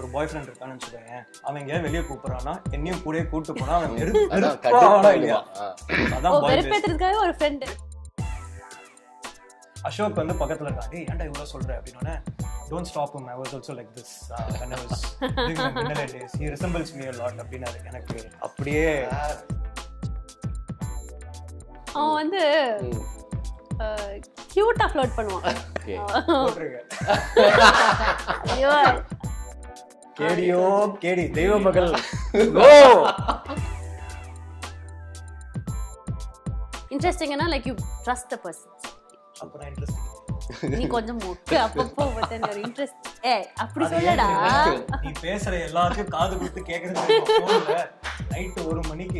ஒரு பாய் ஃப்ரெண்ட் இருக்கான்னு வச்சுக்கோங்க அவன் எங்கேயாவது வெளியே கூப்பிடுறான்னா என்னையும் கூடயே கூட்டு போனா அவன் வெறு- அதான் வெறுப்பாவானா இல்லையா கடுப்பாயிடுவான் ஆ. அதான் ஓ பாய் வெறுப்பேத்துறதுக்காக ஒரு ஃப்ரெண்டு அசோக் வந்து பக்கத்துல இருக்கான் டேய் ஏன்டா இவ்வளவு சொல்ற அப்படின்னோடனே don't stop him i was also like this uh, when i was doing my middle days he resembles me a lot அப்படின்னாரு எனக்கு அப்படியே அவன் வந்து ம். கியூட்டா ஃப்ளோட் பண்ணுவான் Okay. போட்டிருக்க ஐயோ கேடியோ கேடி தெய்வ மகள் இன்ட்ரெஸ்டிங்னா like you trust the person அப்புறம் இன்ட்ரெஸ்ட் நீ கொஞ்சம் மொக்கு அப்பப்போ பட் ஒரு இன்ட்ரெஸ்ட் ஏ அப்படி சொல்லடா நீ பேசுற எல்லாத்தையும் காது கொடுத்து கேக்குறது நைட்டு ஒரு மணிக்கு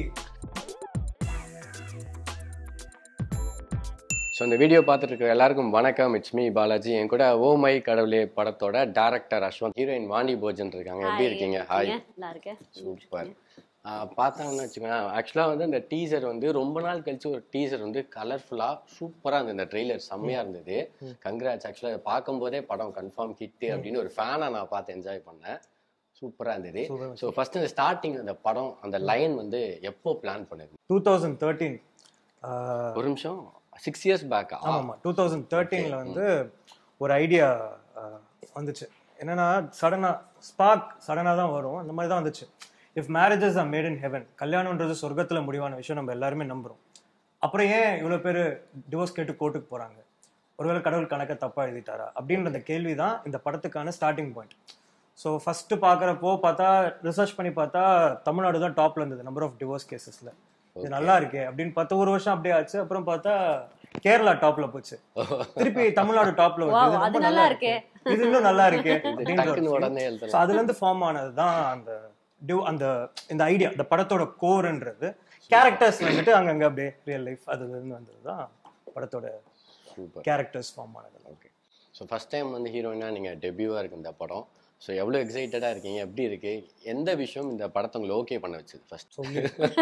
ஸோ இந்த வீடியோ பார்த்துட்டு இருக்கிற எல்லாருக்கும் வணக்கம் இட்ஸ் மீ பாலாஜி என் கூட ஓ மை கடவுளே படத்தோட டேரக்டர் அஸ்வந்த் ஹீரோயின் வாணி போஜன் இருக்காங்க எப்படி இருக்கீங்க ஹாய் நல்லா இருக்கேன் சூப்பர் பார்த்தாங்கன்னு வச்சுக்கோங்க ஆக்சுவலாக வந்து இந்த டீசர் வந்து ரொம்ப நாள் கழிச்சு ஒரு டீசர் வந்து கலர்ஃபுல்லாக சூப்பராக இருந்தது இந்த ட்ரெய்லர் செம்மையாக இருந்தது கங்க்ராட்ஸ் ஆக்சுவலாக அதை பார்க்கும்போதே படம் கன்ஃபார்ம் ஹிட்டு அப்படின்னு ஒரு ஃபேனாக நான் பார்த்து என்ஜாய் பண்ணேன் சூப்பராக இருந்தது ஸோ ஃபர்ஸ்ட் இந்த ஸ்டார்டிங் அந்த படம் அந்த லைன் வந்து எப்போ பிளான் பண்ணுது டூ தௌசண்ட் தேர்ட்டீன் ஒரு நிமிஷம் சிக்ஸ் இயர்ஸ் பேக்கா ஆமாம் டூ தௌசண்ட் தேர்ட்டீனில் வந்து ஒரு ஐடியா வந்துச்சு என்னன்னா சடனாக ஸ்பார்க் சடனாக தான் வரும் அந்த மாதிரி தான் வந்துச்சு if marriages are made in heaven கல்யாணம்ன்றது சொர்க்கத்தில் முடிவான விஷயம் நம்ம எல்லாருமே நம்புகிறோம் அப்புறம் ஏன் இவ்வளோ பேர் டிவோர்ஸ் கேட்டு கோர்ட்டுக்கு போகிறாங்க ஒருவேளை கடவுள் கணக்கை தப்பாக எழுதிட்டாரா அப்படின்ற அந்த கேள்வி தான் இந்த படத்துக்கான ஸ்டார்டிங் பாயிண்ட் ஸோ ஃபஸ்ட்டு பார்க்குறப்போ பார்த்தா ரிசர்ச் பண்ணி பார்த்தா தமிழ்நாடு தான் டாப்ல இருந்தது நம்பர் ஆஃப் டிவோர்ஸ் கேசஸில் இது நல்லா இருக்கே அப்படின்னு பார்த்தா ஒரு வருஷம் அப்படியே ஆச்சு அப்புறம் பார்த்தா கேரளா டாப்ல போச்சு திருப்பி தமிழ்நாடு டாப்ல Wow, வருது இது அது ரொம்ப நல்லா நல்லா இருக்கே. இருக்கு இது இன்னும் நல்லா இருக்கு அப்படின்ற டக்குன்னு ஒரு உடனே feel. எழுதலாம். So அதுல இருந்து ஃபார்ம் ஆனது தான் அந்த டிவ் அந்த இந்த ஐடியா இந்த படத்தோட கோர்ன்றது கேரக்டர்ஸ் வந்துட்டு அங்கங்க அப்படியே ரியல் லைஃப் அதுல இருந்து வந்தது தான் படத்தோட சூப்பர் கேரக்டர்ஸ் ஃபார்ம் ஆனது ஓகே ஸோ ஃபஸ்ட் டைம் வந்து ஹீரோயினாக நீங்கள் டெபியூவாக இருக்கு இந்த படம் ஸோ எவ்வளோ எக்ஸைட்டடாக இருக்கீங்க எப்படி இருக்கு எந்த விஷயம் இந்த படத்தை உங்களை ஓகே பண்ண வச்சது ஃபர்ஸ்ட் சொல்லி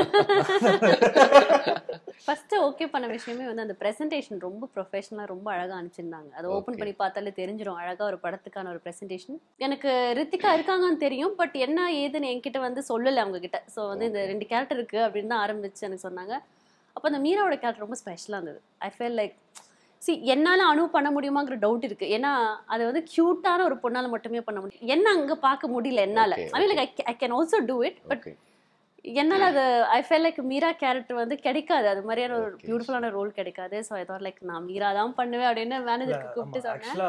ஃபர்ஸ்ட் ஓகே பண்ண விஷயமே வந்து அந்த பிரசன்டேஷன் ரொம்ப ப்ரொஃபஷனலாக ரொம்ப அழகா அனுப்பிச்சிருந்தாங்க அதை ஓப்பன் பண்ணி பார்த்தாலே தெரிஞ்சிடும் அழகா ஒரு படத்துக்கான ஒரு பிரசன்டேஷன் எனக்கு ரித்திகா இருக்காங்கன்னு தெரியும் பட் என்ன ஏதுன்னு என்கிட்ட வந்து சொல்லலை அவங்க கிட்ட ஸோ வந்து இந்த ரெண்டு கேரக்டர் இருக்கு அப்படின்னு தான் ஆரம்பிச்சு எனக்கு சொன்னாங்க அப்போ அந்த மீராவோட கேரக்டர் ரொம்ப ஸ்பெஷலாக இருந்தது ஐ ஃபீல் லைக் சி என்னால் அனு பண்ண முடியுமாங்கிற டவுட் இருக்கு ஏன்னா அது வந்து க்யூட்டான ஒரு பொண்ணால் மட்டுமே பண்ண முடியும் என்ன அங்கே பார்க்க முடியல என்னால் Okay, I mean like I can also do it but okay என்னால் அது I feel like Meera character வந்து கிடைக்காது அது மாதிரியான ஒரு பியூட்டிஃபுல்லான ரோல் கிடைக்காது ஸோ ஐ தாட் லைக் நான் மீரா தான் பண்ணுவேன் அப்படின்னு மேனேஜருக்கு கூப்பிட்டு சொன்னேன் ஆக்சுவலா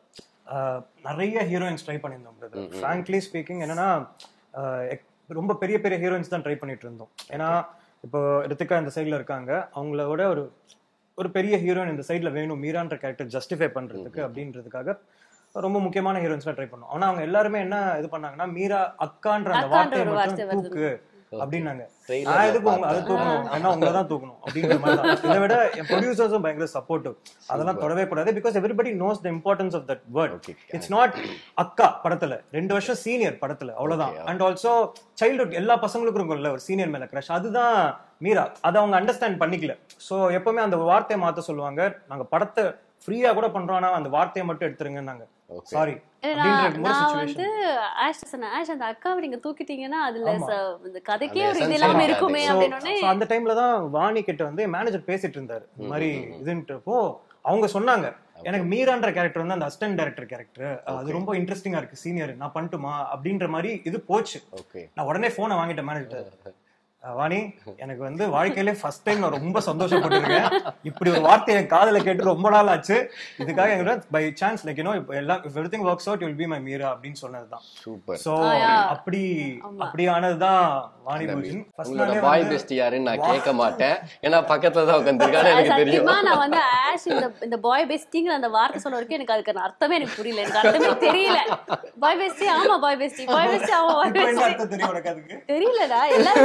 நிறைய ஹீரோயின்ஸ் ட்ரை பண்ணியிருந்தோம் பிரதர் ஃப்ராங்க்லி ஸ்பீக்கிங் என்னன்னா ஆஹ் எக்- ரொம்ப பெரிய பெரிய ஹீரோயின்ஸ் தான் ட்ரை பண்ணிட்டு இருந்தோம் ஏன்னா இப்போ ரித்திகா இந்த சைடுல இருக்காங்க அவங்களோட ஒரு ஒரு பெரிய ஹீரோயின் இந்த சைடுல வேணும் மீரான்ற கேரக்டர் ஜஸ்டிஃபை பண்றதுக்கு அப்படின்றதுக்காக ரொம்ப முக்கியமான ஹீரோயின்ஸ்லாம் ட்ரை பண்ணோம் ஆனா அவங்க எல்லாருமே என்ன இது பண்ணாங்கன்னா மீரா அக்கான்ற அந்த அக்கான்ற வார்த்தையை ஒரு மட்டும் வார்த்தை வருது. தூக்கு அப்படின்னாங்க Trailer நான் ல எதுக்கு உங்க அதை தூக்கணும் ஏன்னா உங்களை தான் தூக்கணும் அப்படிங்கிற மாதிரி தான் இதை விட என் ப்ரொடியூசர்ஸும் பயங்கர சப்போர்ட்டிவ் அதெல்லாம் தொடவே கூடாது because everybody knows the importance of that word Okay. It's not அக்கா படத்துல ரெண்டு வருஷம் சீனியர் படத்துல அவ்வளவுதான் அண்ட் ஆல்சோ சைல்ட்ஹுட் எல்லா பசங்களுக்கும் இருக்கும்ல ஒரு சீனியர் மேல கிரஷ் அதுதான் மீரா அதை அவங்க அண்டர்ஸ்டாண்ட் பண்ணிக்கல சோ எப்பவுமே அந்த வார்த்தையை மாத்த சொல்லுவாங்க நாங்க படத்தை ஃப்ரீயா கூட பண்றோம் ஆனா அந்த வார்த்தையை மட்டும் எடுத்துருங்க நாங்க Okay. சாரி நான் அப்படின்ற மாதிரி நான் சுச்சுவேஷன் வந்து ஆஷ் சொன்னேன் ஆஷ் அந்த அக்காவை நீங்க தூக்கிட்டீங்கன்னா அதுல ஆமா. ச- இந்த கதைக்கே அந்த ஒரு இது essence இல்லாம இருக்காது. இருக்குமே So- அப்படின்னு so அந்த டைம்ல தான் வாணி கிட்ட வந்து மேனேஜர் பேசிட்டு இருந்தாரு இந்த மாதிரி இதுன்றப்போ அவங்க சொன்னாங்க எனக்கு மீரான்ற கேரக்டர் வந்து அந்த அசிஸ்டன்ட் டைரக்டர் கேரக்டர் அது ரொம்ப இன்ட்ரெஸ்டிங்கா இருக்கு சீனியர் நான் பண்ணட்டுமா அப்படின்ற மாதிரி இது போச்சு ஓகே நான் உடனே போனை வாங்கிட்டேன் மேனேஜர் வாணி எனக்கு வந்து வாழ்க்கையிலே ஃபர்ஸ்ட் டைம் நான் ரொம்ப சந்தோஷப்பட்டிருக்கேன் இப்படி ஒரு வார்த்தையை என் காதுல கேட்டு ரொம்ப நாள் ஆச்சு இதுக்காக எங்க பை சான்ஸ் லைக் யூனோ இப்போ எல்லாம் if everything works out will be my Meera அப்படின்னு சொன்னதுதான் சூப்பர் சோ Ah, yeah. அப்படி அப்படியானதுதான் வாணி பூஜன் First உங்களோட நாளே பாய் வந்து- பெஸ்ட் யாருன்னு நான் கேட்க மாட்டேன் ஏன்னா பக்கத்துல தான் உட்காந்துருக்காரு எனக்கு தெரியும் சத்தியமா நான் வந்து ஆஷ் இந்த இந்த பாய் பெஸ்டிங்கிற அந்த வார்த்தை சொல்ல வரைக்கும் எனக்கு அதுக்கு அர்த்தமே எனக்கு புரியல எனக்கு அர்த்தமே தெரியல பாய் பெஸ்டி ஆமா பாய் பெஸ்டி பாய் பெஸ்டி ஆமா பாய் இப்ப என்ன பெஸ்டி அர்த்தம் தெரியும் உனக்கு அதுக்கு தெரியலடா எல்லாருமே வந்து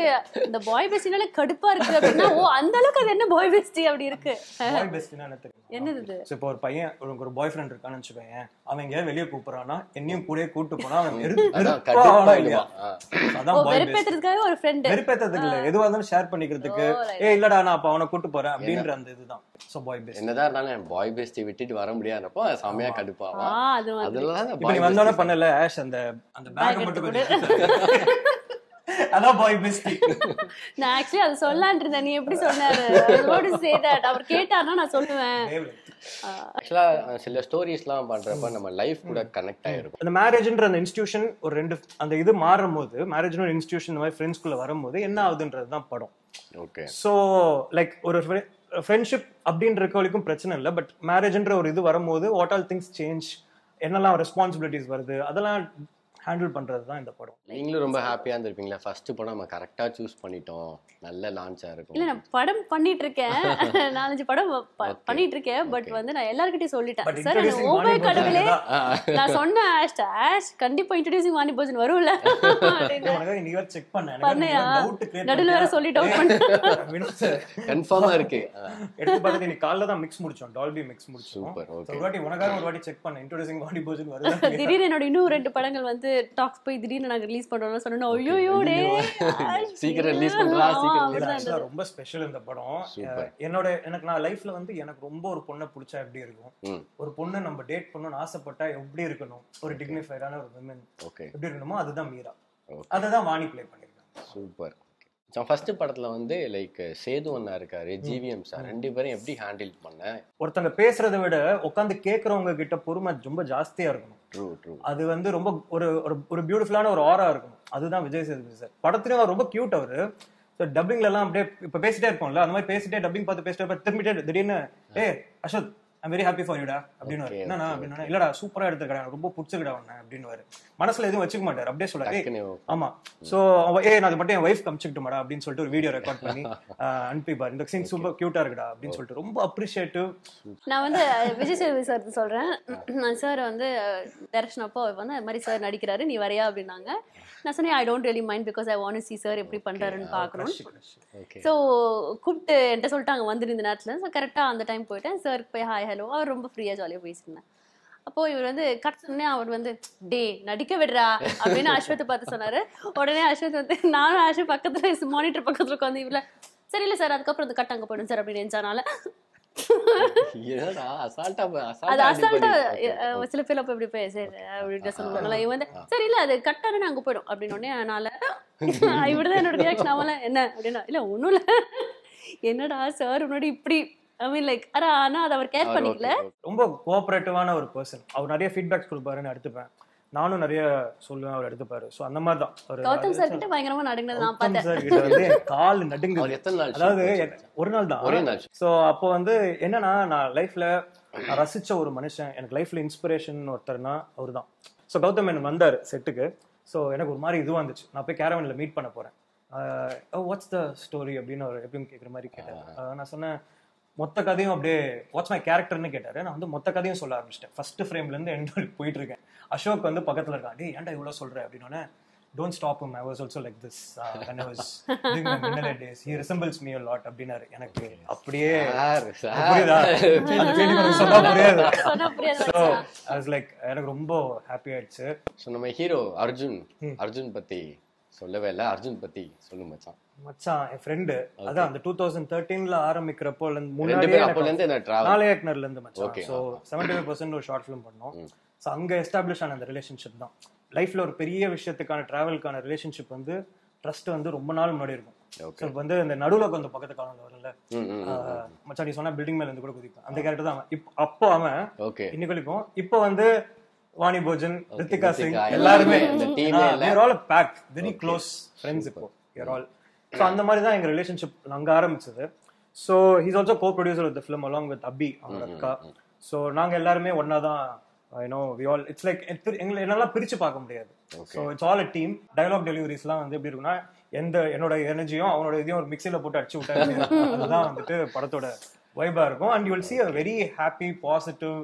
இந்த பாய் பெஸ்டினால கடுப்பா இருக்கு அப்படின்னா ஓ அந்த அளவுக்கு அது என்ன பாய் பெஸ்டி அப்படி இருக்கு பாய் பெஸ்ட்னா என்ன தெரியும் என்னது இது So, இப்போ ஒரு பையன் உனக்கு ஒரு பாய் ஃப்ரெண்ட் இருக்கான்னு வச்சுக்கோங்க அவன் எங்கேயாவது வெளியே கூப்பிடுறானா என்னையும் கூடயே கூட்டு போனா அவன் வெறு- அதான் வெறுப்பா ஆவானா இல்லையா? கடுப்பாயிடுவான் ஆ. அதான் ஓ பாய் பெஸ்ட் வெறுப்பேத்துறதுக்காக ஒரு ஃப்ரெண்டு வெறுப்பேத்ததுக்கு இல்ல எதுவா இருந்தாலும் ஷேர் பண்ணிக்கிறதுக்கு ஓ, right. ஏ இல்லடா நான் அப்ப அவனை கூட்டு போறேன் அப்படின்ற அந்த இதுதான் சோ பாய் பெஸ்ட் என்னதான் இருந்தாலும் என் பாய் பெஸ்டி விட்டுட்டு வர முடியாதப்போ அது செம்மையா ஆ கடுப்பாவா அது வந்து அதெல்லாம் அந்த இப்ப நீ boy வந்தோடனே bestie பண்ணல ஆஷ் அந்த அந்த Bag பேக் மட்டும் எடுத்து கொஞ்சம் அதான் பாய் பெஸ்டி நான் ஆக்சுவலி அது சொல்லலான் இருந்தேன் நீ எப்படி சொன்னாரு சே தட் அவர் கேட்டாருன்னா நான் சொல்லுவேன் ஆக்சுவலா சில ஸ்டோரிஸ்லாம் பண்றப்ப நம்ம லைஃப் கூட கனெக்ட் ஆயிருக்கும் அந்த மேரேஜ்ன்ற அந்த இன்ஸ்டிடியூஷன் ஒரு ரெண்டு அந்த இது மாறும் போது மேரேஜ்னு ஒரு இன்ஸ்டிடியூஷன் இந்த மாதிரி ஃப்ரெண்ட்ஸ்குள்ள வரும்போது என்ன ஆகுதுன்றது தான் படம் ஓகே ஸோ லைக் ஒரு ஃப்ரெண்ட்ஷிப் அப்படின்ற இருக்க வரைக்கும் பிரச்சனை இல்லை பட் மேரேஜ்ன்ற ஒரு இது வரும்போது வாட் ஆல் திங்ஸ் சேஞ்ச் என்னெல்லாம் ரெஸ்பான்சிபிலிட்டிஸ் வருது அதெல்லாம் ஹேண்டில் பண்றது தான் இந்த படம் நீங்களும் ரொம்ப ஹாப்பியா இருந்திருப்பீங்களா ஃபர்ஸ்ட் படம் நம்ம கரெக்டா சூஸ் பண்ணிட்டோம் நல்ல லான்ச்சா இல்ல இருக்கும் நான் படம் பண்ணிட்டு இருக்கேன் நாலஞ்சு படம் ப- Okay. பண்ணிட்டு இருக்கேன் பட் வந்து நான் எல்லார்கிட்டயும் பட் சொல்லிட்டேன் சார் இன்ட்ரோடியூசிங் ஓமே வாணி கடவுளே போஜன் நான் சொன்னேன் ஆஷ் ஆஷ் கண்டிப்பா இன்ட்ரோடியூசிங் வாணி போஜன் வரும்ல அப்படின்னு. உனக்கு நீ வேற செக் பண்ண பண்ணையா? டவுட் கிரியேட் நடுவுல வேற சொல்லிட்டு off பண்ண. கன்ஃபார்மா இருக்கு ஆ, எடுத்து பார்த்துட்டு நீ காலைல தான் மிக்ஸ் முடிச்சோம் டால்பி மிக்ஸ் முடிச்சோம் Super, okay. So, ஒரு வாட்டி உனக்காக ஒரு வாட்டி செக் பண்ண இன்ட்ரோடியூசிங் வாணி போஜன் வருது திடீர்னு என்னோட இன்னும் ரெண்டு படங்கள் வந்து டாக்ஸ் போய் திடீர்னு நாங்க ரிலீஸ் பண்றோம்னு சொன்னோம் ஐயோ டே சீக்கிரம் release பண்றா, சீக்கிரம் release ஆக்சுவலா ரொம்ப ஸ்பெஷல் இந்த படம் Super. அஹ் என்னோட எனக்கு நான் லைஃப்ல வந்து எனக்கு ரொம்ப ஒரு பொண்ணை பிடிச்சா எப்படி இருக்கும் ம் ஒரு பொண்ணை நம்ம டேட் பண்ணணும்னு ஆசைப்பட்டா எப்படி இருக்கணும் ஒரு டிக்னிஃபைடான ஒரு விமன் ஓகே எப்படி இருக்கணுமோ அதுதான் மீரா Okay. அதை தான் வாணி ப்ளே பண்ணிருக்காங்க சூப்பர் ஃபர்ஸ்ட் படத்துல வந்து லைக் சேது அண்ணா இருக்காரு ஜிவிஎம் சார் ரெண்டு பேரும் எப்படி ஹேண்டில் பண்ண ஒருத்தங்க பேசுறதை விட உட்காந்து கேட்கறவங்க கிட்ட பொறுமை ரொம்ப ஜாஸ்தியா இருக்கணும் ட்ரூ ட்ரூ அது வந்து ரொம்ப ஒரு ஒரு ஒரு பியூட்டிஃபுல்லான ஒரு ஆரா இருக்கும் அதுதான் விஜய் சேதுபதி சார் படத்துலயும் அவர் ரொம்ப கியூட் அவரு ஸோ டப்பிங்ல எல்லாம் அப்படியே இப்ப பேசிட்டே இருப்போம்ல அந்த மாதிரி பேசிட்டே டப்பிங் பார்த்து பேசிட்டே இருப்ப, திரும்பிட்டே திடீர்னு ஏ Ashok I'm very happy for யூடா அப்படின்னு Okay, என்னன்னா okay, அப்படின்னா இல்லடா சூப்பரா எடுத்துக்கடா எனக்கு ரொம்ப பிடிச்சிருக்கடா உன்ன அப்படின்னு மனசுல எதுவும் வச்சுக்க மாட்டாரு அப்படியே சொல்ல ஏய் டக்குன்னு ஆமா சோ ஏ நான் அது மட்டும் என் ஒய்ஃப் காமிச்சுக்கிட்டுமாடா அப்படின்னு சொல்லிட்டு ஒரு வீடியோ ரெக்கார்ட் பண்ணி ஆஹ், அனுப்பிப்பாரு இந்த சீன் சூப்பர் கியூட்டா இருக்குடா அப்படின்னு சொல்லிட்டு ரொம்ப அப்ரிஷியேட்டிவ் நான் வந்து அஹ், விஜய் சேதுபதி சார் சொல்றேன் நான் சார் வந்து டைரக்ஷன் அப்போ அவர் வந்து அது மாதிரி சார் நடிக்கிறாரு நீ வரையா அப்படின்னாங்க நான் சொன்னேன் I don't really mind because I want see sir எப்படி பண்றாருன்னு பார்க்கணும் ஓகே ஸோ கூப்பிட்டு என்கிட்ட சொல்லிட்டாங்க வந்துரு இந்த நேரத்தில் ஸோ கரெக்டாக அந்த டைம் போயிட்டேன் சாருக்கு போய் ஹாய் ஹலோ அவர் ரொம்ப ஃப்ரீயாக ஜாலியாக பேசியிருந்தேன் அப்போ இவர் வந்து கட் சொன்னே அவர் வந்து டே நடிக்க விடுறா அப்படின்னு அஸ்வத்தை பார்த்து சொன்னாரு உடனே அஸ்வத் வந்து நானும் அஸ்வத் பக்கத்துல மானிட்டர் பக்கத்துல உட்காந்து இவர சரி இல்லை சார் அதுக்கப்புறம் இந்த கட் அங்கே போயிடும் சார் அப்படின்னு நினைச்சனால என்னடா அசால்ட்டா அது அசால்ட்டா அசால்ட்டா சில பேர் அப்ப இப்படி போய் சரி அப்படின்னு சொல்லுவாங்கல்ல இவன் வந்து சரி இல்ல அது கட்டானே அங்க போயிடும் அப்படின்னு உடனே அதனால இப்படிதான் என்னோட ரியாக்ஷன் அவன் என்ன அப்படின்னா இல்ல ஒண்ணும் இல்ல என்னடா சார் முன்னாடி இப்படி ஐ மீன் லைக் அரா ஆனா அதை அவர் கேர் பண்ணிக்கல ரொம்ப கோஆபரேட்டிவான ஒரு பர்சன் அவர் நிறைய ஃபீட்பேக்ஸ் கொடுப்பாருன்னு எடுத்துப்பேன் நானும் நிறைய சொல்லுவேன் அவர் எடுத்துப்பாரு சோ அந்த மாதிரி தான் ஒரு கௌதம் சார் கிட்ட பயங்கரமா நடுங்கினது நான் கௌதம் பார்த்தேன் சார் கிட்ட வந்து என் கால் அவர் நடுங்குது எத்தனை நாள் அதாவது shoot என்- ஒரு நாள் தான் ஒரே நாள் சோ அப்போ வந்து என்னன்னா நான் லைஃப்ல நான் ரசிச்ச ஒரு மனுஷன் எனக்கு லைஃப்ல இன்ஸ்பிரேஷன் ஒருத்தர்னா அவர் தான் ஸோ கௌதம் மேனன் வந்தார் செட்டுக்கு ஸோ எனக்கு ஒரு மாதிரி இதுவாக இருந்துச்சு நான் போய் கேரவனில் மீட் பண்ண போறேன் வாட்ஸ் த ஸ்டோரி அப்படின்னு அவர் எப்பயும் கேட்குற மாதிரி கேட்டார் அஹ் நான் சொன்னேன் மொத்த கதையும் அப்படியே வாட்ஸ் மை கேரக்டர்னு கேட்டாரு நான் வந்து மொத்த கதையும் சொல்ல ஆரம்பிச்சிட்டேன் ஃபர்ஸ்ட் ஃப்ரேம்ல இருந்து எண்ட் வரைக்கும் போயிட்டு இருக்கேன் அசோக் வந்து பக்கத்துல இருக்கான் டேய் ஏன்டா இவ்வளவு சொல்ற அப்படின்னு don't stop him I was also like this when I was doing my middle days he resembles me a lot அப்படின்னாரு எனக்கு அப்படியே சார் புரியுதா அந்த feeling எனக்கு சொன்னா புரியாது சொன்னா புரியாது ஸோ ஐ வாஸ் லைக் எனக்கு ரொம்ப ஹாப்பி ஆயிடுச்சு ஸோ நம்ம ஹீரோ அர்ஜுன் அர்ஜுன் பத்தி சொல்லவே இல்லை அர்ஜுன் பத்தி சொல்லு மச்சான் மச்சான் என் ஃப்ரெண்டு அதான் அந்த டூ தௌசண்ட் தேர்ட்டீன்ல ஆரம்பிக்கிறப்போ ரெண்டு முன்னாடியே பேரும் அப்போல இருந்து என்ன டிராவல் நாளையக்னர்ல இருந்து மச்சான் Okay, so seventy five percent ஒரு ஷார்ட் ஃபிலிம் பண்ணோம் ஸோ அங்க எஸ்டாப்ளிஷ் ஆன அந்த ரிலேஷன்ஷிப் தான் லைஃப்ல ஒரு பெரிய விஷயத்துக்கான டிராவலுக்கான ரிலேஷன்ஷிப் வந்து ட்ரஸ்ட் வந்து ரொம்ப நாள் முன்னாடி இருக்கும் Okay. ஸோ வந்து இந்த நடுவுல கொஞ்சம் பக்கத்து காலம் வரும்ல ம் ம் ஆஹ் மச்சான் நீ சொன்னா பில்டிங் மேல இருந்து கூட குதிப்பான் அந்த கேரக்டர் தான் அவன் இப்போ அப்போ அவன் ஓகே இன்னைக்கு வரைக்கும் இப்போ வந்து வாணி போஜன் ரித்திகா சிங் ரித்திகா, எல்லாருமே இந்த team ஏ இல்ல. All back very close friends இப்போ யூர் ஆல் ஸோ அந்த மாதிரி தான் எங்க ரிலேஷன்ஷிப் அங்க ஆரம்பிச்சது so he's also co producer with film along with Abhi அவங்க அக்கா ஸோ நாங்க எல்லாருமே ஒன்னா தான் you know we all it's like எங்களை என்னெல்லாம் பிரிச்சு பார்க்க முடியாது so it's all a team dialogue டெலிவரிஸ்லாம் வந்து எப்படி இருக்குன்னா எந்த என்னோட எனர்ஜியும் அவனோட இதையும் ஒரு மிக்சியில போட்டு அடிச்சு விட்டாரு அதுதான் வந்துட்டு படத்தோட வைபா இருக்கும் and you will see a very happy positive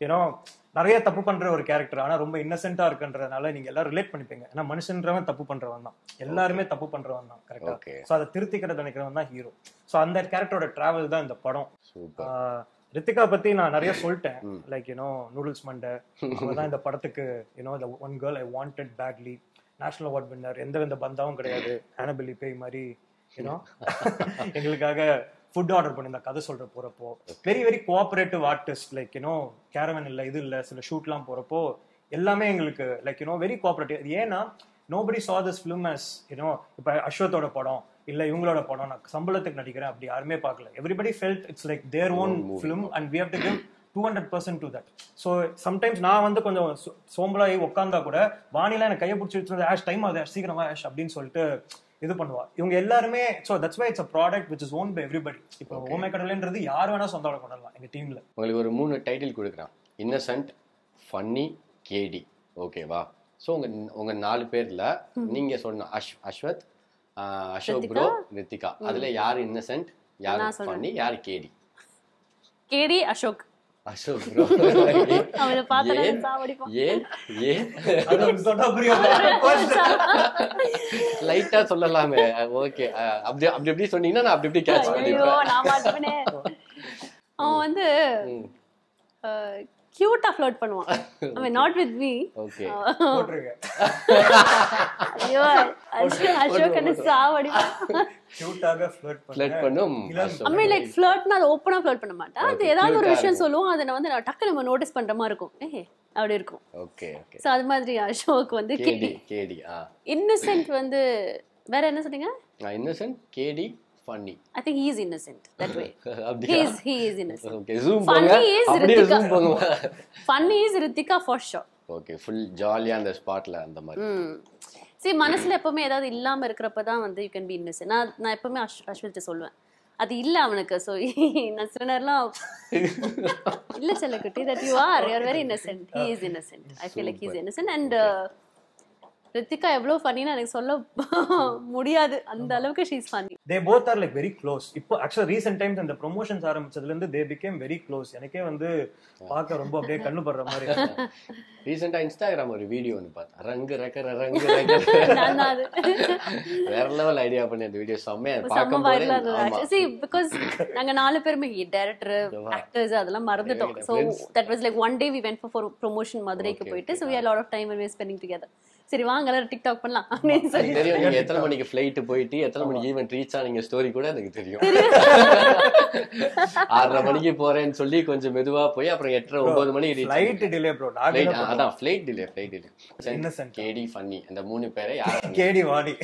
ஏன்னா நிறைய தப்பு பண்ற ஒரு கேரக்டர் ஆனா ரொம்ப இன்னசென்ட்டா இருக்குன்றதுனால நீங்க எல்லாரும் ரிலேட் பண்ணிப்பீங்க ஏன்னா மனுஷன்றவன் தப்பு பண்றவன் தான் எல்லாருமே தப்பு பண்றவன் தான் கரெக்டா ஓகே சோ அதை திருத்திக்கிற நினைக்கிறவன் தான் ஹீரோ சோ அந்த கேரக்டரோட டிராவல் தான் இந்த படம் சூப்பர் ஆஹ் ரித்திகா பத்தி நான் நிறைய சொல்லிட்டேன் ம். லைக் யூனோ நூடுல்ஸ் மண்டை அவதான் இந்த படத்துக்கு you know the one girl I wanted badly national award winner எந்த வித பந்தாவும் கிடையாது ஆனபிலி பேய் மாதிரி யூனோ எங்களுக்காக ஃபுட் ஆர்டர் பண்ணியிருந்தா கதை சொல்ற போறப்போ very very cooperative artist like you know caravan இல்ல இது இல்ல சில ஷூட்லாம் போறப்போ எல்லாமே எங்களுக்கு லைக் யூனோ வெரி கோஆபரேட்டிவ் ஏன்னா nobody saw this film as you know இப்ப அஸ்வத்தோட படம் இல்ல இவங்களோட படம் நான் சம்பளத்துக்கு நடிக்கிறேன் அப்படி யாருமே பார்க்கல everybody felt it's like their own film and we have to give two hundred percent to that so sometimes நான் வந்து கொஞ்சம் சோ- சோம்பலாகி உட்காந்தா கூட வானிலை எனக்கு கையை பிடிச்சி வச்சிருந்தது ஆஷ் டைம் ஆகுது ஆஷ் சீக்கிரமா ஆஷ் அப்படின்னு சொல்லிட்டு இது பண்ணுவா இவங்க எல்லாருமே so that's why it's a product which is own by everybody இப்போ ஓமே கடலைன்றது யார் வேணா சொந்தம் கொண்டாடலாம் எங்க டீம்ல உங்களுக்கு ஒரு மூணு டைட்டில் கொடுக்குறேன் இன்னசென்ட் ஃபன்னி கேடி ஓகேவா ஸோ உங்க உங்க நாலு பேர்ல நீங்க சொன்ன அஷ் அஸ்வத் ஆஹ் அசோக் ப்ரோ ரித்திகா அதுல யார் இன்னசென்ட் யார் நான் சொல்றேன். ஃபன்னி யார் கேடி கேடி அசோக் அசோக் ப்ரோ அவனை பார்த்தா ஏன்? சாவடிப்பான் ஏன் ஏன் அது சொன்னா புரியாது லைட்டா சொல்லலாமே ஓகே அப்படி அப்படி எப்படி சொன்னீங்கன்னா நான் அப்படி இப்படி கேட்ச் ஐயோ பண்ணிப்பேன் நான் மாட்டுவனே அவன் வந்து ம். கியூட்டா ஃப்ளோட் பண்ணுவான் அவன் நாட் வித் மீ ஓகே போட்டிருக்கேன் ஐயோ அசோக் அசோக் என்ன சாவடிப்பான் கியூட்டாக ஃபிளர்ட் ஃபிளட் பண்ண பண்ணும் இளம் அசோக். அம்மே லைக் ஃப்ளர்ட்னா அது ஓப்பனா ஃப்ளர்ட் பண்ண மாட்டான் அது Okay, ஏதாவது ஒரு cute-ஆ விஷயம் இருக்கும். சொல்லுவோம் அதை நான் வந்து நான் டக்கு நம்ம நோட்டீஸ் பண்ற மாதிரி இருக்கும் ஏ அப்படி இருக்கும் ஓகே ஓகே சோ அது மாதிரி அசோக் வந்து கேடி கேடி ஆ இன்னசென்ட் வந்து வேற என்ன சொன்னீங்க நான் இன்னசென்ட் கேடி funny I think he is innocent that way he அப்படியா is he is innocent okay zoom போங்க Funny is அப்படியே Ritika. ஜூம் போங்க funny is Ritika for sure okay full ஜாலியா அந்த ஸ்பாட்ல அந்த மாதிரி ம் சரி மனசுல எப்பவுமே ஏதாவது இல்லாம இருக்கிறப்ப தான் வந்து யூ கேன் பி இன்னசென்ட் நான் நான் எப்பவுமே அஷ் அஸ்வல்ட்ட சொல்லுவேன் அது இல்ல அவனுக்கு ஸோ நான் சில நேரம்லாம் இல்ல செல்லக்குட்டி that you are you are very innocent he is innocent I feel like he's innocent and Ritika எவ்வளவு ஃபன்னின்னு எனக்கு சொல்ல முடியாது அந்த அளவுக்கு she is funny they both are like very close இப்போ ஆக்சுவலா ரீசெண்ட் டைம்ஸ் அந்த ப்ரொமோஷன்ஸ் ஆரம்பிச்சதுல இருந்து தே பிகேம் வெரி க்ளோஸ் எனக்கே வந்து பார்க்க ரொம்ப அப்படியே கண்ணு படுற மாதிரி இருக்கு. ரீசெண்டா இன்ஸ்டாகிராம் ஒரு வீடியோ ஒன்று பார்த்தேன் ரங்கு ரக்கர ரங்கு ரக்கர நான் தான் அது வேற லெவல் ஐடியா பண்ணி அந்த வீடியோ செம்மையா செம்ம பார்க்கும் போதே வைரலா இருந்தது ஆமா சி பிகாஸ் நாங்க நாலு பேருமே டேரக்டர் ஆக்டர்ஸ் அதெல்லாம் மறந்துட்டோம் so that was like one day we went for promotion மதுரைக்கு போயிட்டு so we are lot of time we spending together சரி வாங்க எல்லாரும் டிக்டாக் பண்ணலாம் அப்படின்னு சொல்லி எனக்கு தெரியும் நீங்க எத்தனை மணிக்கு ஃபிளைட் போயிட்டு எத்தனை மணிக்கு ஈவென்ட் ரீச் ஆனீங்க ஸ்டோரி கூட எனக்கு தெரியும் ஆறரை மணிக்கு போறேன்னு சொல்லி கொஞ்சம் மெதுவா போய் அப்புறம் எட்டரை ஒன்பது மணிக்கு ரீச் ஃபிளைட் டிலே ப்ரோ நாங்க ஃபிளைட் அதான் flight delay flight delay Innocent. கேடி ஃபன்னி அந்த மூணு பேரை யார் கேடி வாடி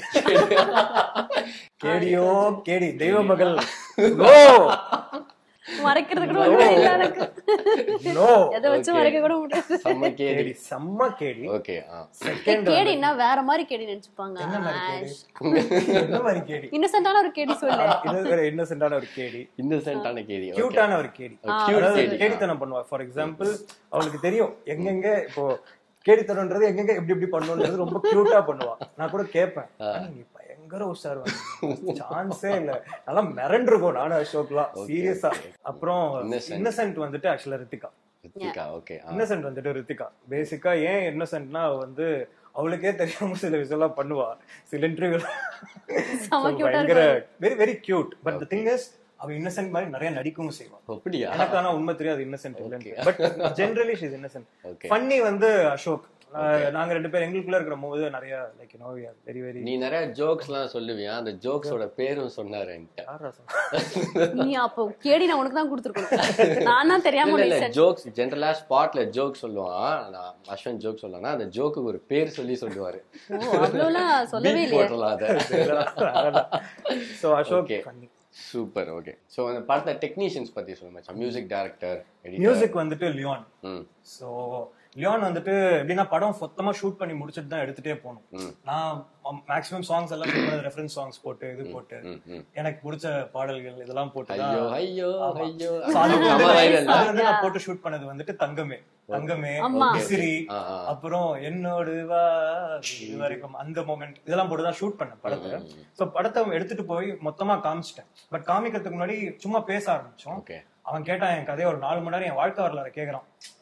கேடியோ கேடி தெய்வ மகள் நோ மறைக்கிறது கூட ஒண்ணுமே இல்ல எனக்கு நோ எதை வச்சு மறைக்க கூட முடியாது செம்ம கேடி கேடி செம்ம கேடி ஓகே ஆ செகண்ட் கேடின்னா வேற மாதிரி கேடி நினைச்சுப்பாங்க என்ன மாதிரி கேடி என்ன மாதிரி கேடி இன்னசென்டான ஒரு கேடி சொல்லு இது ஒரு இன்னசென்டான ஒரு கேடி இன்னசென்ட்டான கேடி கியூட்டான ஒரு கேடி கியூட் அதாவது கேடி கேடித்தனம் பண்ணுவா ஃபார் எக்ஸாம்பிள் அவளுக்கு தெரியும் எங்கெங்க இப்போ கேடித்தனம்ன்றது எங்கெங்க எப்படி எப்படி பண்ணணும்ன்றது ரொம்ப கியூட்டா பண்ணுவா நான் கூட கேட்பேன் ஆனா, நீ பயங்கர உஷார் சான்ஸே இல்ல நல்லா மிரண்டு இருக்கும் நானும் அசோக்லாம் சீரியஸா அப்புறம் Innocent. இன்னசென்ட் வந்துட்டு ஆக்சுவலா ரித்திகா ரித்திகா ஓகே இன்னசென்ட் வந்துட்டு ரித்திகா பேசிக்கா ஏன் இன்னசென்ட்னா அவ வந்து அவளுக்கே தெரியாம சில விஷயம்லாம் பண்ணுவா சில இன்டர்வியூ செம cute ஆ பயங்கர very very cute but the thing is அவ இன்னசென்ட் மாதிரி நிறைய நடிக்கவும் செய்வா அப்படியா எனக்கு ஆனா உண்மை தெரியாது இன்னசென்ட் இல்லைன்னு but generally she's innocent Okay. Funny வந்து அசோக் அஹ் நாங்க ரெண்டு பேரும் எங்களுக்குள்ள இருக்கிற போது நிறைய லைக் நோ வெரி வெரி நீ நிறைய ஜோக்ஸ் எல்லாம் சொல்லுவியா அந்த ஜோக்ஸோட பேரும் சொன்னாரு என்கிட்ட நீ அப்போ கேடி நான் உனக்கு தான் கொடுத்துருக்கணும் நான் தான் தெரியாம இல்ல இல்ல உனக்கு ஜோக்ஸ் ஜென்ரலா ஸ்பாட்ல ஜோக் சொல்லுவான் நான் அஸ்வன் ஜோக் சொல்லுவானா அந்த ஜோக்குக்கு ஒரு பேர் சொல்லி சொல்லுவாரு ஓ அவ்வளோலாம் சொல்லவே Beat இல்லையே போட்டுடலாம் அதை so Ashok Okay. Funny super okay so அந்த படத்துல டெக்னீஷியன்ஸ் பத்தி சொல்ல மச்சான் மியூசிக் டைரக்டர் மியூசிக் வந்துட்டு லியோன் ம் சோ லியோன் வந்துட்டு எப்படின்னா படம் மொத்தமா ஷூட் பண்ணி முடிச்சிட்டு தான் எடுத்துட்டே போகணும் ம். நான் மேக்ஸிமம் சாங்ஸ் எல்லாம் ரெஃபரன்ஸ் சாங்ஸ் போட்டு இது போட்டு ம் ம் எனக்கு பிடிச்ச பாடல்கள் இதெல்லாம் போட்டு தான் ஐயோ ஐயோ ஐயோ So, அது வந்து செம viral. அது வந்து நான் போட்டு ஷூட் பண்ணது வந்துட்டு தங்கமே தங்கமே ஆமா. விசிறி ஆ, ஆ. அப்புறம் என்னோடு வா இது வரைக்கும் அந்த மொமெண்ட் இதெல்லாம் போட்டு தான் ஷூட் பண்ணேன் படத்தை சோ படத்தை எடுத்துட்டு போய் மொத்தமா காமிச்சிட்டேன் பட் காமிக்கிறதுக்கு முன்னாடி சும்மா பேச ஆரம்பிச்சோம் ஓகே அவன் கேட்டான் என் கதையை ஒரு நாலு மணி நேரம் என் வாழ்க்கை வரலாறு கேக்குறான்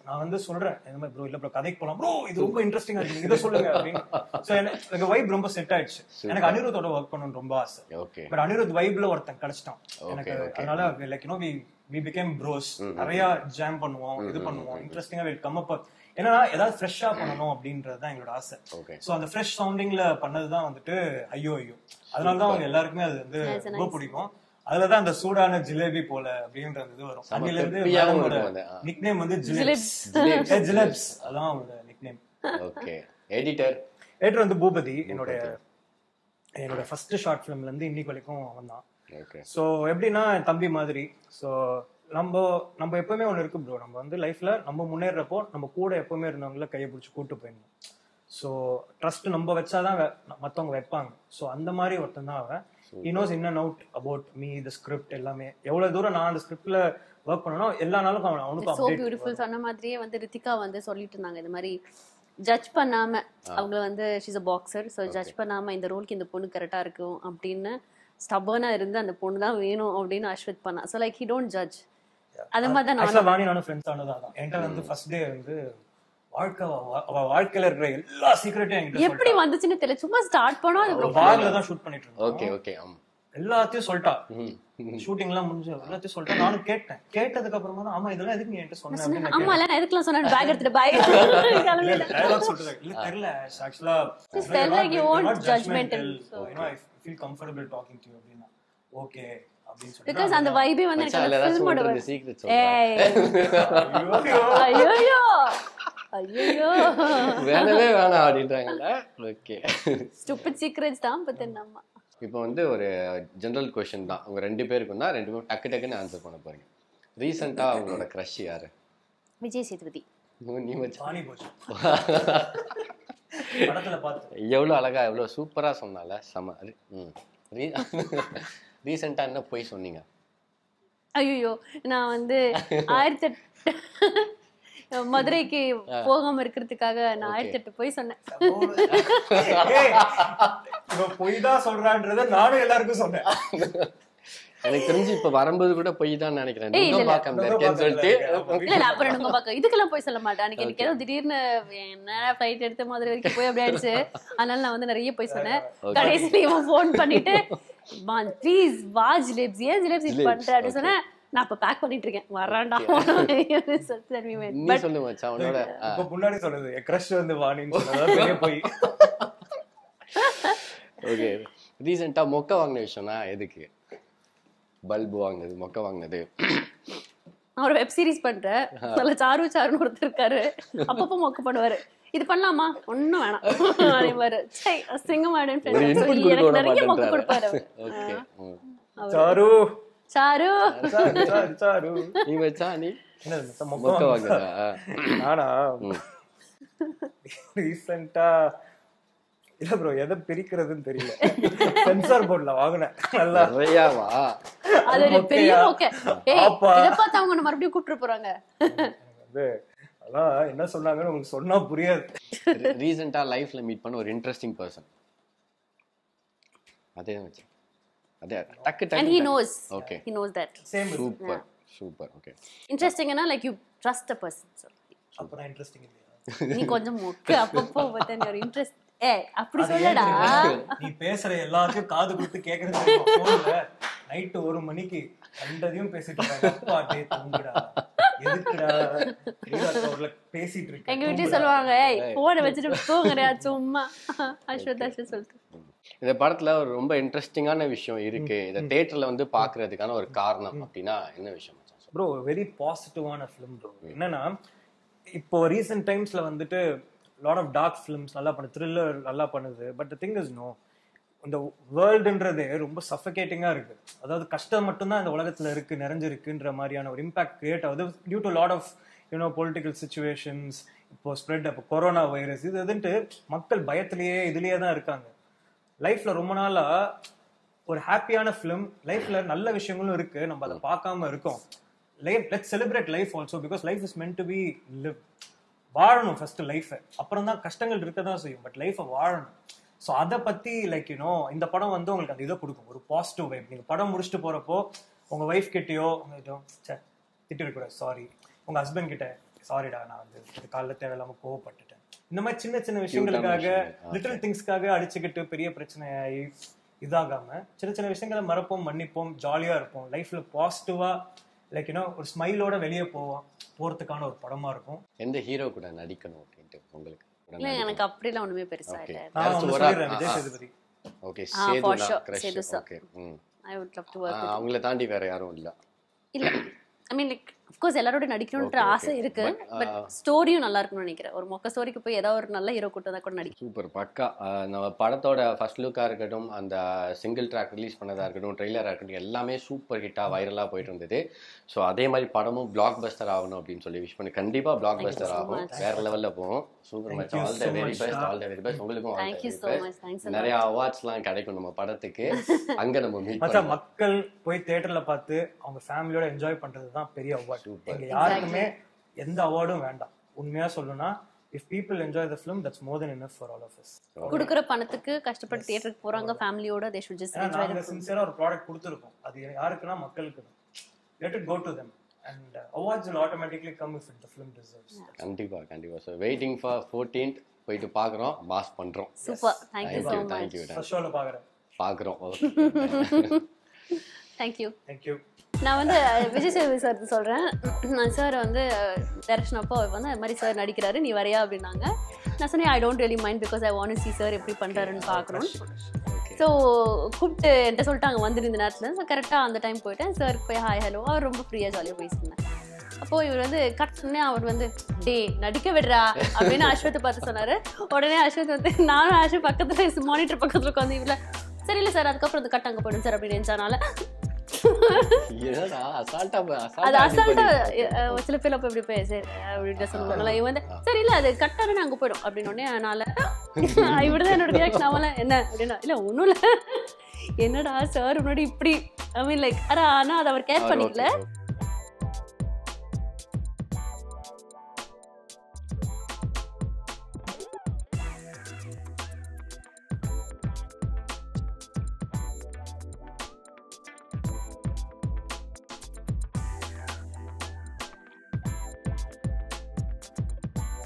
நான் வந்து சொல்றேன் இந்த மாதிரி ப்ரோ இல்ல ப்ரோ கதைக்கு போலாம் ப்ரோ இது ரொம்ப இன்ட்ரெஸ்டிங்கா இருக்கு இதை சொல்லுங்க அப்படின்னு சோ எனக்கு வைப் ரொம்ப செட் ஆயிடுச்சு எனக்கு அனிருத்தோட ஒர்க் பண்ணணும்னு ரொம்ப ஆசை ஓகே பட் அனிருத் வைப்ல ஒருத்தன் கிடைச்சிட்டான் எனக்கு okay. அதனால like you know we we became bros நிறைய ஜாம் பண்ணுவோம் இது பண்ணுவோம் இன்ட்ரெஸ்டிங்கா வில் கம் அப் என்னன்னா ஏதாவது ஃப்ரெஷ்ஷா பண்ணணும் அப்படின்றது தான் எங்களோட ஆசை ஓகே சோ அந்த ஃப்ரெஷ் சவுண்டிங்ல பண்ணது தான் வந்துட்டு ஐயோ ஐயோ அதனால தான் அவங்க எல்லாருக்குமே அது வந்து ரொம்ப பிடிக்கும் அதுலதான் அந்த சூடான ஜிலேபி போல அப்படின்ற இது வரும் அன்னில இருந்து கிறிஸ்பியாவும் மேடமோட இருக்கும் அது. ஆ. நிக் நேம் வந்து ஜிலேப்ஸ் Jilebs. ஜிலேப்ஸ் அதான் அவங்களோட நிக் நேம் ஓகே எடிட்டர் ஏற்று வந்து பூபதி என்னோட என்னோட ஃபர்ஸ்ட் ஷார்ட் ஃபிலிம்ல இருந்து இன்னைக்கு வரைக்கும் அவன் தான் ஓகே ஸோ எப்படின்னா என் தம்பி மாதிரி ஸோ நம்ம நம்ம எப்பவுமே ஒன்று இருக்கு ப்ரோ நம்ம வந்து லைஃப்ல நம்ம முன்னேறப்போ நம்ம கூட எப்பவுமே இருந்தவங்கள கையை பிடிச்சி கூட்டு போயிடணும் ஸோ ட்ரஸ்ட் நம்ம வச்சாதான் வெ- மத்தவங்க வைப்பாங்க ஸோ அந்த மாதிரி ஒருத்தன் தான் அவன் knows in and out about me the script எல்லாமே எவ்வளவு தூரம் நான் அந்த ஸ்கிரிப்ட்ல ஒர்க் பண்ணனோ எல்லா நாளுக்கும் அவன் அவனுக்கும் சோ update பியூட்டிஃபுல் சொன்ன மாதிரியே வந்து ரித்திகா வந்து சொல்லிட்டு இருந்தாங்க இந்த மாதிரி ஜட்ஜ் பண்ணாம அவங்க வந்து she's a boxer so judge பண்ணாம இந்த ரோலுக்கு இந்த பொண்ணு கரெக்டா இருக்கும் அப்படின்னு ஸ்டபர்னா இருந்து அந்த பொண்ணு தான் வேணும் அப்படின்னு அஸ்வத் பண்ணா so like he don't judge அந்த மாதிரி தான் ஆக்சுவலா வாணி நானும் ஃப்ரெண்ட்ஸ் ஆனது அதான் என்கிட்ட வந்து ஃபர்ஸ்ட் டே வந்து வாழ்க்கை அவ- அவ வாழ்க்கையில இருக்கிற எல்லா சீக்கிரட்டையும் என்கிட்ட எப்படி வந்துச்சுன்னு தெரியல சும்மா ஸ்டார்ட் பண்ணோம் அது சொல்லிட்டா பார்ல தான் ஷூட் பண்ணிட்டு இருந்தோம் ஓகே ஓகே ஆம் எல்லாத்தையும் சொல்லிட்டா ம் ஷூட்டிங் எல்லாம் முடிஞ்சு எல்லாத்தையும் சொல்லிட்டா நானும் கேட்டேன் கேட்டதுக்கு அப்புறமா தான் ஆமா இதெல்லாம் எதுக்கு நீ என்கிட்ட சொன்ன அப்படின்னு ஆமா இல்ல நான் எதுக்கெல்லாம் சொன்னேன் பேக் எடுத்துட்டு பாய் டயலாக் சொல்றது இல்ல தெரியல ஆக்சுவலா Just tell like you won't judgmental, so- I feel comfortable talking to you அப்படினா ஓகே அப்படின்னு சொல்லி பிகாஸ் அந்த வைபே வந்து மச்சான், எனக்கு அதுல ஏதாச்சும் ஃபில்மோட ஒன்று வருது secret சொல்றா. ஏய் ஐயோ ஐயோ வேணவே வேணாம் அப்படின்றாங்கல்ல ஓகே ஸ்டூபிட் சீக்ரெட்ஸ் தான் பட் நம்ம இப்போ வந்து ஒரு ஜெனரல் கொஸ்டின் தான் உங்க ரெண்டு பேருக்கும் தான் ரெண்டு பேரும் டக்கு டக்குன்னு ஆன்சர் பண்ண போறீங்க ரீசெண்டா அவங்களோட க்ரஷ் யாரு விஜய் சேதுபதி நீ வச்சு பானி போச்சு படத்துல பார்த்து எவ்வளோ அழகா எவ்வளோ சூப்பரா சொன்னால செம அது- ம் ரீசெண்டா என்ன போய் சொன்னீங்க ஐயோ நான் வந்து ஆயிரத்தி எட்டு மதுரைக்கு போகாம இருக்கிறதுக்காக நான் ஆயிரத்தி எட்டு போய் சொன்னேன் ஏய், இவன் பொய் தான் சொல்றான்றத நானும் எல்லாருக்கும் சொன்னேன் எனக்கு தெரிஞ்சு இப்ப வரும்போது கூட போய் தான் நினைக்கிறேன் ஏய், இல்ல, நீங்க இல்ல. பார்க்காம இருக்கேன்னு சொல்லிட்டு இல்ல இல்ல அப்புறம் நீங்க பாக்க இதுக்கெல்லாம் போய் சொல்ல மாட்டேன் அன்னைக்கு எனக்கு ஏதோ திடீர்னு என்ன ஃபிளைட் எடுத்து மதுரை வரைக்கும் போய் அப்படி ஆயிடுச்சு அதனால நான் வந்து நிறைய போய் சொன்னேன் கடைசியில இவன் ஃபோன் பண்ணிட்டு ப்ளீஸ் வா ஜிலேப்ஸ் ஏன் ஜிலேப்ஸ் இது பண்ற அப்படின்னு சொன்னேன் நான் இப்ப பேக் பண்ணிட்டு இருக்கேன் வரான்டா நீ சொல்லு மச்சான் அவனோட இப்ப முன்னாடி சொல்லுது என் கிரஷ் வந்து வாணின்னு சொன்னதா பெரிய பொய் ஓகே ரீசெண்டா மொக்க வாங்கின விஷயம்னா எதுக்கு பல்பு வாங்கினது மொக்க வாங்கினது நான் ஒரு வெப் சீரிஸ் பண்றேன் நல்ல சாரு சாருன்னு ஒருத்தர் இருக்காரு அப்பப்போ மொக்க பண்ணுவாரு இது பண்ணலாமா ஒண்ணும் வேணாம் அதே மாதிரி சை அசிங்கமாயிடும் ஒரு இன்புட் கொடுக்க எனக்கு விட நிறைய மொக்க கொடுப்பாரு மாட்டேன்றாரு அவரு. Okay sir sir sir, sir, sir. நீ வச்சா நீ என்னது மொத்தம் மொக்க மொக்கம் வாங்குறா நானா ம். ரீசெண்டா இல்ல ப்ரோ எதை பிரிக்கிறதுன்னு தெரியல சென்சார் போர்ட்ல வாங்கினேன் நல்லா நிறையாவா அது ஒரு பெரிய மொக்கையா? மொக்க ஏய் ஆப்பா. இத பார்த்து அவங்க உன்னை மறுபடியும் கூட்டிட்டு போறாங்க வந்து அதான் என்ன சொன்னாங்கன்னு உங்களுக்கு சொன்னா புரியாது ரீசெண்டா லைஃப்ல மீட் பண்ண ஒரு இன்ட்ரெஸ்டிங் பர்சன் அதே தான் வச்சேன் அதே டக்கு அண்ட் ஹி டக்கு knows okay he knows that same super super okay இன்ட்ரெஸ்டிங்னா like you trust a person அப்புறம் இன்ட்ரெஸ்டிங் இல்லையா நீ கொஞ்சம் மொக்க அப்பப்போ பார்த்தா ஒரு இன்ட்ரெஸ்ட் ஏ அப்படி அது சொல்லடா ஏன் தெரியுமா? நீ பேசுற எல்லாத்தையும் காது கொடுத்து கேக்குறது நைட்டு ஒரு மணிக்கு கண்டதையும் பேசிட்டு இருக்காங்க அப்பா டே தூங்குடா எதுக்குடா ரீலாக்ஸ் பேசிட்டு இருக்க எங்க வீட்லயே சொல்லுவாங்க ஏய் போனை வச்சுட்டு தூங்குறியா சும்மா அஸ்வத் அஸ்வத் சொல்லிட்டு இந்த படத்துல ஒரு ரொம்ப இன்ட்ரெஸ்டிங்கான விஷயம் இருக்கு இதை தியேட்டர்ல வந்து பாக்குறதுக்கான ஒரு காரணம் அப்படின்னா என்ன விஷயம் மச்சான் சொல்லு. ப்ரோ வெரி பாசிட்டிவான ஃபிலிம் ப்ரோ என்னன்னா இப்போ ரீசெண்ட் டைம்ஸ்ல வந்துட்டு லாட் ஆஃப் டார்க் ஃபிலிம்ஸ் நல்லா பண்ணுது த்ரில்லர் நல்லா பண்ணுது பட் திங் இஸ் நோ இந்த வேர்ல்டுன்றதே ரொம்ப சஃபகேட்டிங்கா இருக்கு அதாவது கஷ்டம் மட்டும்தான் இந்த உலகத்துல இருக்கு நிறைஞ்சிருக்குன்ற மாதிரியான ஒரு இம்பாக்ட் கிரியேட் ஆகுது due to lot of you know political situations இப்போ ஸ்ப்ரெட் இப்போ கொரோனா வைரஸ் இது இதுன்ட்டு மக்கள் பயத்திலேயே இதுலயே தான் இருக்காங்க லைஃப்ல ரொம்ப நாளா ஒரு ஹாப்பியான ஃபிலிம் லைஃப்ல நல்ல விஷயங்களும் இருக்கு நம்ம அதை பார்க்காம இருக்கோம் life let celebrate life also because life is meant to be live வாழணும் ஃபர்ஸ்ட் லைஃபை அப்புறம் தான் கஷ்டங்கள் இருக்க தான் செய்யும் பட் லைஃபை வாழணும் ஸோ அதை பத்தி லைக் யூனோ இந்த படம் வந்து உங்களுக்கு அந்த இதை கொடுக்கும் ஒரு பாசிட்டிவ் வைப் நீங்க படம் முடிச்சுட்டு போறப்போ உங்க ஒய்ஃப் கிட்டயோ உங்ககிட்ட சே திட்டிருக்கூடாது சாரி உங்க ஹஸ்பண்ட் கிட்ட சாரிடா நான் வந்து இது காலைல தேவையில்லாம கோவப்பட்டுட்டேன் இந்த மாதிரி சின்ன சின்ன விஷயங்களுக்காக விஷயங்கள். லிட்டில் திங்ஸ்க்காக அடிச்சுக்கிட்டு பெரிய பிரச்சனையாகி இதாகாம சின்ன சின்ன விஷயங்களை மறப்போம் மன்னிப்போம் ஜாலியா இருப்போம் லைஃப்ல பாசிட்டிவா லைக் யூனோ ஒரு ஸ்மைலோட வெளியே போவோம் போறதுக்கான ஒரு படமா இருக்கும் எந்த ஹீரோ கூட நடிக்கணும் அப்படின்ட்டு உங்களுக்கு இல்ல எனக்கு அப்படிலாம் ஒண்ணுமே பெருசா Okay. இல்ல நான் That's ஒண்ணு what சொல்லிடுறேன் I- விஜய் ஆ. சேதுபதி ஓகே Ah, for சேதுனா sure. Crush Sethu sir. Okay ம் ஐ வுட் லவ் டு ஆ, ஒர்க் அவங்கள தாண்டி வேற யாரும் இல்ல இல்ல ஐ மீன் லைக் அஃப்கோர்ஸ் எல்லாரோட நடிக்கணும்ன்ற Okay, okay. ஆசை இருக்கு But, பட் uh, ஸ்டோரியும் நல்லா இருக்கணும்னு நினைக்கிறேன் ஒரு மொக்க ஸ்டோரிக்கு போய் ஏதாவது ஒரு நல்ல ஹீரோ கூட்டம் தான் கூட நடிக்கும் சூப்பர் பக்கா ஆஹ் நம்ம படத்தோட ஃபர்ஸ்ட் லுக்காக இருக்கட்டும் அந்த சிங்கிள் ட்ராக் ரிலீஸ் பண்ணதா இருக்கட்டும் ட்ரெய்லராக இருக்கட்டும் எல்லாமே சூப்பர் ஹிட்டாக வைரலாக போயிட்டு இருந்தது ஸோ அதே மாதிரி படமும் பிளாக் பஸ்டர் ஆகணும் அப்படின்னு சொல்லி விஷ் பண்ணி கண்டிப்பாக block Thank you buster so ஆகும் much. வேற லெவலில் போகும் super Thank much you all the so very much, best sir. All the very best உங்களுக்கும் all thank you the so very best. Much thanks நிறைய அவார்ட்ஸ்லாம் கிடைக்கும் நம்ம படத்துக்கு அங்க நம்ம மீட் மச்சான் மக்கள் போய் தியேட்டர்ல பார்த்து அவங்க ஃபேமிலியோட என்ஜாய் பண்றது தான் பெரிய அவார்ட் Super. எங்க யாருக்குமே எந்த அவார்டும் வேண்டாம் உண்மையா சொல்லணும்னா if people enjoy the film that's more then enough for all of us கொடுக்குற பணத்துக்கு கஷ்டப்பட்டு தியேட்டருக்கு போறாங்க ஃபேமிலியோட தே ஷுட் ஜஸ்ட் ஏன்னா என்ஜாய் நாங்க சின்சியரா ஒரு ப்ராடக்ட் கொடுத்துருக்கோம் அது யாருக்குன்னா மக்களுக்கு தான் let it go to them and awards will automatically come if it the film deserves கண்டிப்பா கண்டிப்பா ஸோ வெயிட்டிங் ஃபார் ஃபோர்டீன்த் போயிட்டு பார்க்குறோம் பாஸ் பண்றோம் super thank you so thank you much thank you first ஷோல பாக்குறேன் பார்க்குறோம் தேங்க்யூ தேங்க்யூ நான் வந்து அஹ், விஜய் சேதுபதி சார் சொல்கிறேன் நான் சார் வந்து டேரக்ஷன் அப்போ அவர் வந்து அது மாதிரி சார் நடிக்கிறாரு நீ வரையா அப்படின்னாங்க நான் சொன்னேன் I don't really mind because I want see sir எப்படி பண்ணுறாருன்னு பார்க்கணும் ஸோ கூப்பிட்டு என்கிட்ட சொல்லிட்டாங்க வந்துரு இந்த நேரத்தில் ஸோ கரெக்டாக அந்த டைம் போயிட்டேன் சார் போய் ஹாய் ஹலோ அவர் ரொம்ப ஃப்ரீயாக ஜாலியாக பேசியிருந்தேன் அப்போ இவர் வந்து கட் சொன்னே அவர் வந்து டே நடிக்க விடுறா அப்படின்னு அஸ்வத்தை பார்த்து சொன்னாரு உடனே அஸ்வத் வந்து நானும் அஸ்வத் பக்கத்துல மானிட்டர் பக்கத்துல உட்காந்து இவ்வளோ சரி இல்லை சார் அதுக்கப்புறம் இந்த கட் அங்கே போயிடும் சார் அப்படின்னு நினச்சனால என்னடா அசால்ட்டா அது அசால்ட்டா அசால்ட்டா சில பேர் அப்ப இப்படி பேச அப்படின்னு சொல்லுவாங்க இவன் வந்து சரி இல்ல அது கட்டானே அங்க போயிடும் அப்படின்னு உடனே அதனால இப்படிதான் என்னோட ரியாக்ஷன் அவள என்ன அப்படின்னா இல்ல ஒண்ணும் இல்ல என்னடா சார் முன்னாடி இப்படி ஐ மீன் லைக் ஆனா ஆனா அதை அவர் கேர் பண்ணிக்கல